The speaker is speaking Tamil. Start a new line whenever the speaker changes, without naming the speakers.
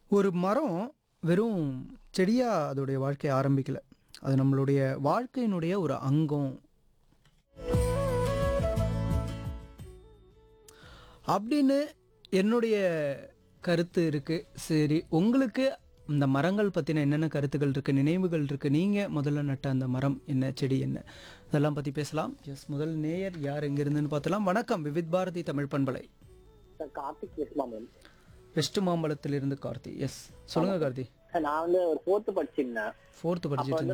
ஒரு மரம் வெறும் செடியா அதோடைய வாழ்க்கையை ஆரம்பிக்கல அது நம்மளுடைய வாழ்க்கையினுடைய ஒரு அங்கம் அப்படின்னு என்னுடைய கருத்து இருக்கு சரி உங்களுக்கு இந்த மரங்கள் பற்றின என்னென்ன கருத்துக்கள் இருக்கு நினைவுகள் இருக்கு நீங்க முதல்ல நட்ட அந்த மரம் என்ன செடி என்ன அதெல்லாம் பத்தி பேசலாம் எஸ் முதல் நேயர் யார் எங்க இருந்துன்னு பார்த்தலாம் வணக்கம் விவித் பாரதி தமிழ் பண்பலை
சார் கார்த்திக் பேசலாம் மேம்
வெஸ்ட் மாம்பலத்திலிருந்து கார்த்தி எஸ் சொல்லுங்க கார்த்தி
சார் நான் வந்து ஒரு ஃபோர்த்து படிச்சிருந்தேன்
ஃபோர்த்து
அப்போ
படிச்சிட்டு
வந்து